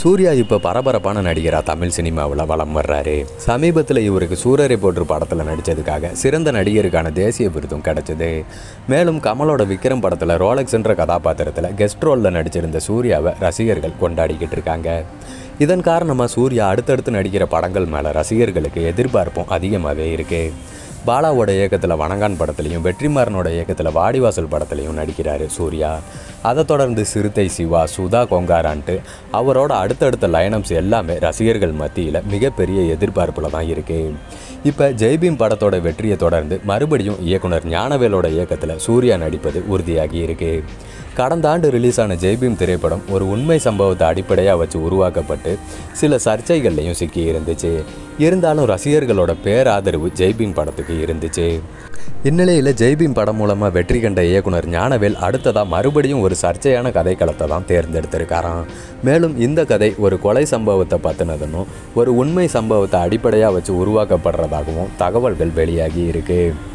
சூர்யா இப்போ பரபரப்பான நடிகராக தமிழ் சினிமாவில் வலம் வர்றாரு சமீபத்தில் இவருக்கு சூரரை போற்று படத்தில் நடித்ததுக்காக சிறந்த நடிகருக்கான தேசிய விருதும் கிடைச்சது மேலும் கமலோட விக்ரம் படத்தில் ரோலக்ஸ் என்ற கதாபாத்திரத்தில் கெஸ்ட் ரோலில் நடிச்சிருந்த சூர்யாவை ரசிகர்கள் கொண்டாடிக்கிட்டு இருக்காங்க இதன் காரணமாக சூர்யா அடுத்தடுத்து நடிக்கிற படங்கள் மேலே ரசிகர்களுக்கு எதிர்பார்ப்பும் அதிகமாகவே இருக்குது பாலாவோட இயக்கத்தில் வணங்கான் படத்துலையும் வெற்றிமாறனோட இயக்கத்தில் வாடிவாசல் படத்துலையும் நடிக்கிறாரு சூர்யா அதை தொடர்ந்து சிறுத்தை சிவா சுதா கொங்காரான்ட்டு அவரோட அடுத்தடுத்த லைனப்ஸ் எல்லாமே ரசிகர்கள் மத்தியில் மிகப்பெரிய எதிர்பார்ப்பில் தான் இருக்குது இப்போ ஜெய்பீம் படத்தோட வெற்றியை தொடர்ந்து மறுபடியும் இயக்குனர் ஞானவேலோட இயக்கத்தில் சூர்யா நடிப்பது உறுதியாகி இருக்கு கடந்த ஆண்டு ரிலீஸ் ஆன ஜெய்பீம் திரைப்படம் ஒரு உண்மை சம்பவத்தை அடிப்படையாக வச்சு உருவாக்கப்பட்டு சில சர்ச்சைகள்லையும் சிக்கி இருந்துச்சு இருந்தாலும் ரசிகர்களோட பேராதரவு ஜெய்பீம் படத்துக்கு இருந்துச்சு இந்நிலையில் ஜெய்பீம் படம் மூலமாக வெற்றி கண்ட இயக்குனர் ஞானவேல் அடுத்ததாக மறுபடியும் ஒரு சர்ச்சையான கதைக்களத்தை தான் தேர்ந்தெடுத்திருக்காராம் மேலும் இந்த கதை ஒரு கொலை சம்பவத்தை பற்றினதுன்னும் ஒரு உண்மை சம்பவத்தை அடிப்படையாக வச்சு உருவாக்கப்படுறதாகவும் தகவல்கள் வெளியாகி இருக்குது